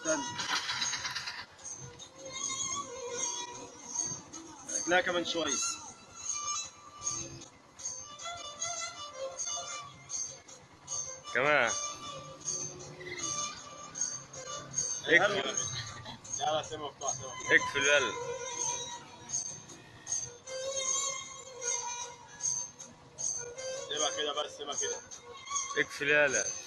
استنى لا كمان شوية كمان اقفل لا لا سيبها مفتوح سيبها مفتوح. اقفل يلا سيبها كده بس سيبها كده اقفل يلا